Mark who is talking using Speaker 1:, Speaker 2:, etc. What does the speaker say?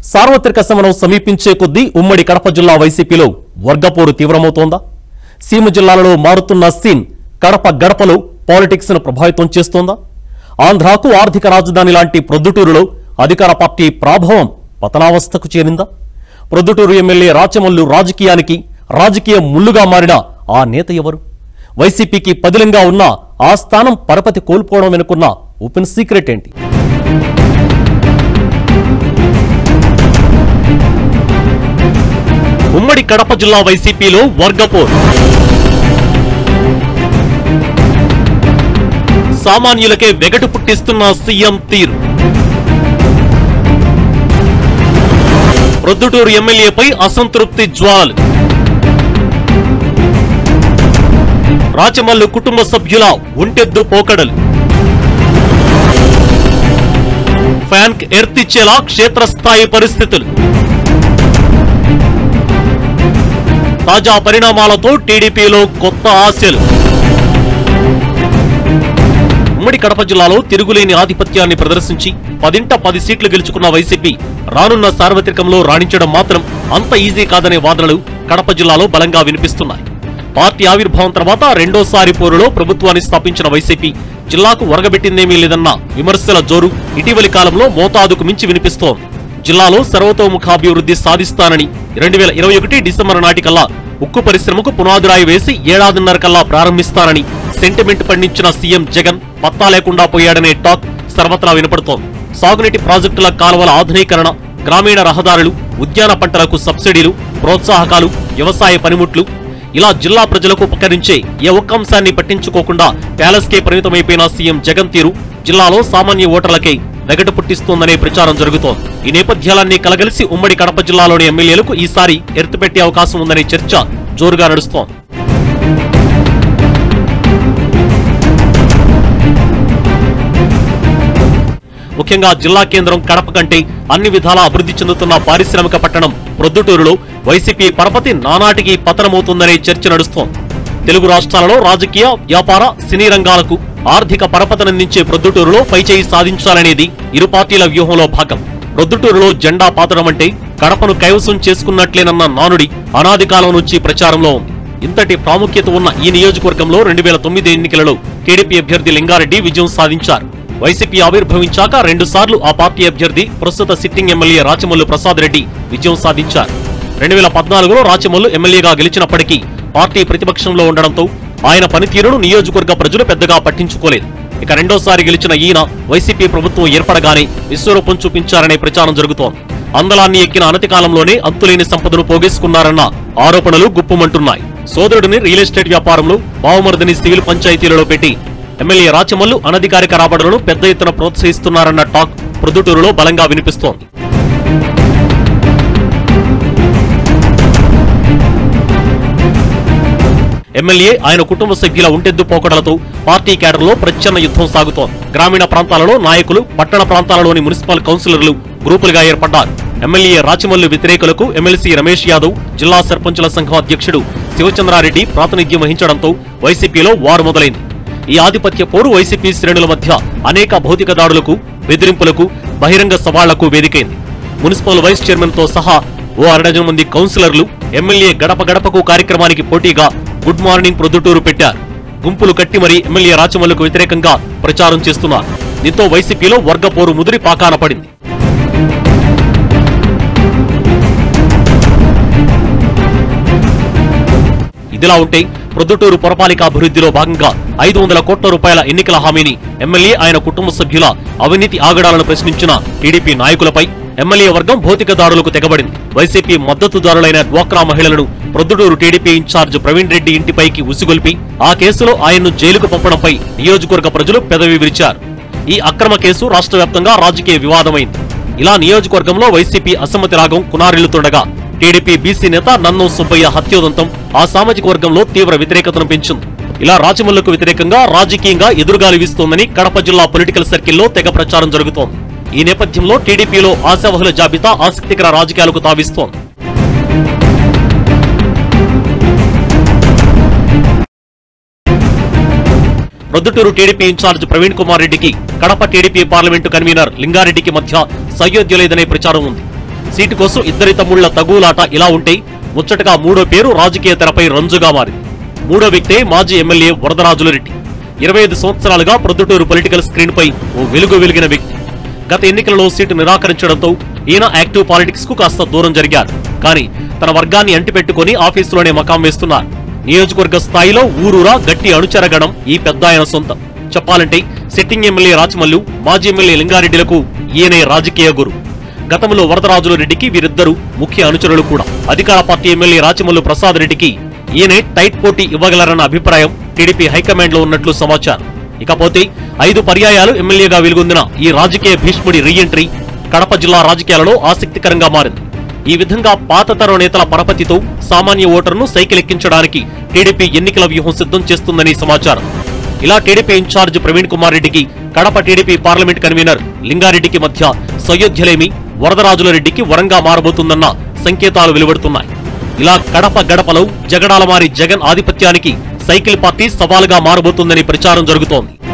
Speaker 1: సార్వత్రిక సమరం సమీపించే కొద్దీ ఉమ్మడి కడప జిల్లా వైసీపీలో వర్గపోరు తీవ్రమవుతోందా సీమ జిల్లాలలో మారుతున్న సీన్ కడప గడపలో పాలిటిక్స్ ను ప్రభావితం చేస్తోందా ఆంధ్రాకు ఆర్థిక రాజధాని లాంటి ప్రొద్దుటూరులో అధికార పార్టీ ప్రాభవం పతనావస్థకు చేరిందా ప్రొద్దుటూరు ఎమ్మెల్యే రాచమల్లు రాజకీయానికి రాజకీయ ముల్లుగా మారిన ఆ నేత ఎవరు వైసీపీకి పదిలంగా ఉన్న ఆ స్థానం పరపతి కోల్పోవడం వెనుకున్న ఓపెన్ సీక్రెట్ ఏంటి ఉమ్మడి కడప జిల్లా వైసీపీలో వర్గపోర్ సామాన్యులకే వెగటు పుట్టిస్తున్న సీఎం తీరు ప్రొద్దుటూరు ఎమ్మెల్యేపై అసంతృప్తి జ్వాలలు రాచమల్లు కుటుంబ సభ్యుల ఒంటెద్దు పోకడలు ఫ్యాన్ ఎర్తిచ్చేలా క్షేత్రస్థాయి పరిస్థితులు తాజా పరిణామాలతో టీడీపీలో కొత్త ఆశలు ఉమ్మడి కడప జిల్లాలో తిరుగులేని ఆధిపత్యాన్ని ప్రదర్శించి పదింట పది సీట్లు గెలుచుకున్న వైసీపీ రానున్న సార్వత్రికంలో రాణించడం మాత్రం అంత ఈజీ కాదనే వాదనలు కడప జిల్లాలో బలంగా వినిపిస్తున్నాయి పార్టీ ఆవిర్భావం తర్వాత రెండోసారి పోరులో ప్రభుత్వాన్ని స్థాపించిన వైసీపీ జిల్లాకు ఒరగబెట్టిందేమీ లేదన్న విమర్శల జోరు ఇటీవలి కాలంలో మోతాదుకు మించి వినిపిస్తోంది జిల్లాలో సర్వతోముఖాభివృద్ధి సాధిస్తానని రెండు వేల ఇరవై ఒకటి డిసెంబర్ నాటికల్లా ఉక్కు పరిశ్రమకు పునాదిరాయి వేసి ఏడాదిన్నర కల్లా ప్రారంభిస్తానని సెంటిమెంట్ పండించిన సీఎం జగన్ పత్తా లేకుండా పోయాడనే టాక్ సర్వత్రా వినపడుతోంది సాగునీటి ప్రాజెక్టుల కాలువల ఆధునీకరణ గ్రామీణ రహదారులు ఉద్యాన పంటలకు సబ్సిడీలు ప్రోత్సాహకాలు వ్యవసాయ పనిముట్లు ఇలా జిల్లా ప్రజలకు ఉపకరించే ఏ ఒక్క అంశాన్ని పట్టించుకోకుండా ప్యాలెస్ కే పరిమితమైపోయిన సీఎం జగన్ తీరు జిల్లాలో సామాన్య ఓటర్లకే వెగటు పుట్టిస్తోందనే ప్రచారం జరుగుతోంది ఈ నేపథ్యాలన్నీ కలగలిసి ఉమ్మడి కడప జిల్లాలోని ఎమ్మెల్యేలకు ఈసారి ఎర్తుపెట్టే అవకాశం ఉందనే చర్చ జోరుగా నడుస్తోంది ముఖ్యంగా జిల్లా కేంద్రం కడప కంటే అన్ని విధాలా అభివృద్ధి చెందుతున్న పారిశ్రామిక పట్టణం ప్రొద్దుటూరులో వైసీపీ పరపతి నానాటికి పతనమవుతుందనే చర్చ నడుస్తోంది తెలుగు రాష్ట్రాలలో రాజకీయ వ్యాపార సినీ రంగాలకు ఆర్థిక పరపతనందించే ప్రొద్దుటూరులో పైచేయి సాధించాలనేది ఇరు పార్టీల వ్యూహంలో భాగం ప్రొద్దుటూరులో జెండా పాతడం అంటే కడపను కైవసం చేసుకున్నట్లేనన్న నానుడి అనాది కాలం నుంచి ప్రచారంలో ఉంది ఇంతటి ప్రాముఖ్యత ఉన్న ఈ నియోజకవర్గంలో రెండు వేల తొమ్మిది ఎన్నికలలో టీడీపీ అభ్యర్థి లింగారెడ్డి విజయం సాధించారు వైసీపీ ఆవిర్భవించాక రెండు సార్లు ఆ పార్టీ అభ్యర్థి ప్రస్తుత సిట్టింగ్ ఎమ్మెల్యే రాచమల్లు ప్రసాద్ రెడ్డి విజయం సాధించారు రెండు వేల పద్నాలుగులో రాచమల్లు ఎమ్మెల్యేగా గెలిచినప్పటికీ పార్టీ ప్రతిపక్షంలో ఉండడంతో ఆయన పనితీరును నియోజకవర్గ ప్రజలు పెద్దగా పట్టించుకోలేదు ఇక రెండోసారి గెలిచిన ఈయన వైసీపీ ప్రభుత్వం ఏర్పడగానే విశ్వరూపం చూపించారనే ప్రచారం జరుగుతోంది అందలాన్ని ఎక్కిన అనతి కాలంలోనే అంతులేని సంపదను పోగేసుకున్నారన్న ఆరోపణలు గుప్పుమంటున్నాయి సోదరుడిని రియల్ ఎస్టేట్ వ్యాపారంలో బావమర్దిని సివిల్ పంచాయతీలలో పెట్టి ఎమ్మెల్యే రాచమల్లు అనధికారిక రాబడులను పెద్ద ఎత్తున ప్రోత్సహిస్తున్నారన్న టాక్ ప్రొద్దుటూరులో బలంగా వినిపిస్తోంది ఎమ్మెల్యే ఆయన కుటుంబ సభ్యుల ఉంటెద్దు పోకడలతో పార్టీ కేడర్లో ప్రచ్ఛన్న యుద్ధం సాగుతోంది గ్రామీణ ప్రాంతాలలో నాయకులు పట్టణ ప్రాంతాలలోని మున్సిపల్ కౌన్సిలర్లు గ్రూపులుగా ఏర్పడ్డారు ఎమ్మెల్యే రాచమల్లు వ్యతిరేకులకు ఎమ్మెల్సీ రమేష్ యాదవ్ జిల్లా సర్పంచుల సంఘం అధ్యక్షుడు శివచంద్రారెడ్డి ప్రాతినిధ్యం వహించడంతో వైసీపీలో వారు మొదలైంది ఈ ఆధిపత్య పోరు వైసీపీ శ్రేణుల మధ్య అనేక భౌతిక దాడులకు బెదిరింపులకు బహిరంగ సవాళ్లకు వేదికైంది మున్సిపల్ వైస్ చైర్మన్ తో సహా ఓ అరడజన్ మంది కౌన్సిలర్లు ఎమ్మెల్యే గడప గడపకు కార్యక్రమానికి పోటీగా గుడ్ మార్నింగ్ ప్రొద్దుటూరు పెట్టారు గుంపులు కట్టి మరీ ఎమ్మెల్యే రాచమల్లుకు వ్యతిరేకంగా ప్రచారం చేస్తున్నారు దీంతో వైసీపీలో వర్గ పోరు ముదిరి పాకాన పడింది ఇదిలా ఉంటే ప్రొద్దుటూరు పురపాలిక అభివృద్ధిలో భాగంగా ఐదు వందల కోట్ల రూపాయల ఎన్నికల హామీని ఎమ్మెల్యే ఆయన కుటుంబ సభ్యుల అవినీతి ఆగడాలను ప్రశ్నించిన టీడీపీ నాయకులపై ఎమ్మెల్యే వర్గం భౌతిక దాడులకు తెగబడింది వైసీపీ మద్దతుదారులైన డ్వాక్రా మహిళలను ప్రొద్దుటూరు టీడీపీ ఇన్ఛార్జ్ ప్రవీణ్ రెడ్డి ఇంటిపైకి ఉసిగొల్పి ఆ కేసులో ఆయన్ను జైలుకు పంపడంపై నియోజకవర్గ ప్రజలు పెదవి విరిచారు ఈ అక్రమ కేసు రాష్ట్ర వ్యాప్తంగా రాజకీయ వివాదమైంది ఇలా నియోజకవర్గంలో వైసీపీ అసమ్మతి రాగం కునారిల్లుతుండగా టీడీపీ బీసీ నేత నన్నం సుబ్బయ్య హత్యోదంతం ఆ సామాజిక వర్గంలో తీవ్ర వ్యతిరేకతను పెంచింది ఇలా రాచమల్లుకు వ్యతిరేకంగా రాజకీయంగా ఎదురుగాలి వీస్తోందని కడప జిల్లా పొలిటికల్ సర్కిల్లో తెగ ప్రచారం జరుగుతోంది ఈ నేపథ్యంలో టీడీపీలో ఆశావహుల జాబితా ఆసక్తికర రాజకీయాలకు తావిస్తోంది ప్రొద్దుటూరు టీడీపీ ఇన్ఛార్జ్ ప్రవీణ్ కుమార్ రెడ్డికి కడప టీడీపీ పార్లమెంటు కన్వీనర్ లింగారెడ్డికి మధ్య సయోధ్య లేదనే ప్రచారం ఉంది సీటు కోసం ఇద్దరి తమ్ముళ్ల తగులాట ఇలా ఉంటే ముచ్చటగా మూడో పేరు రాజకీయ తెరపై రంజుగా మారింది మూడో వ్యక్తే మాజీ ఎమ్మెల్యే వరదరాజుల రెడ్డి ఇరవై ఐదు సంవత్సరాలుగా ప్రొద్దుటూరు పొలిటికల్ స్క్రీన్ పై ఓ వెలుగు వెలిగిన వ్యక్తి గత ఎన్నికలలో సీటు నిరాకరించడంతో ఈయన యాక్టివ్ పాలిటిక్స్ కు కాస్త దూరం జరిగారు కానీ తన వర్గాన్ని అంటిపెట్టుకుని ఆఫీసులోనే మకాం వేస్తున్నారు నియోజకవర్గ స్థాయిలో ఊరూరా గట్టి అనుచరగణం ఈ పెద్ద ఆయన సొంతం చెప్పాలంటే సిట్టింగ్ ఎమ్మెల్యే రాచమల్లు మాజీ ఎమ్మెల్యే లింగారెడ్డిలకు ఈయనే రాజకీయ గురు గతంలో వరదరాజుల రెడ్డికి వీరిద్దరూ ముఖ్య అనుచరులు కూడా అధికార పార్టీ ఎమ్మెల్యే రాచమల్లు ప్రసాద్ రెడ్డికి ఈయనే టైట్ పోటీ ఇవ్వగలరన్న అభిప్రాయం టీడీపీ హైకమాండ్ లో ఉన్నట్లు సమాచారం ఇకపోతే ఐదు పర్యాయాలు ఎమ్మెల్యేగా వెలుగొందిన ఈ రాజకీయ భీష్ముడి రీఎంట్రీ కడప జిల్లా రాజకీయాలలో ఆసక్తికరంగా మారింది ఈ విధంగా పాత తరం నేతల పరపతితో సామాన్య ఓటర్ను సైకిల్ ఎక్కించడానికి టీడీపీ ఎన్నికల వ్యూహం సిద్ధం చేస్తుందని సమాచారం ఇలా టీడీపీ ఇన్ఛార్జ్ ప్రవీణ్ కుమార్ రెడ్డికి కడప టీడీపీ పార్లమెంట్ కన్వీనర్ లింగారెడ్డికి మధ్య సయోధ్యలేమి వరదరాజుల రెడ్డికి వరంగా మారబోతుందన్న సంకేతాలు వెలువడుతున్నాయి ఇలా కడప గడపలో జగడాల మారి జగన్ ఆధిపత్యానికి సైకిల్ పార్టీ సవాలుగా మారబోతుందని ప్రచారం జరుగుతోంది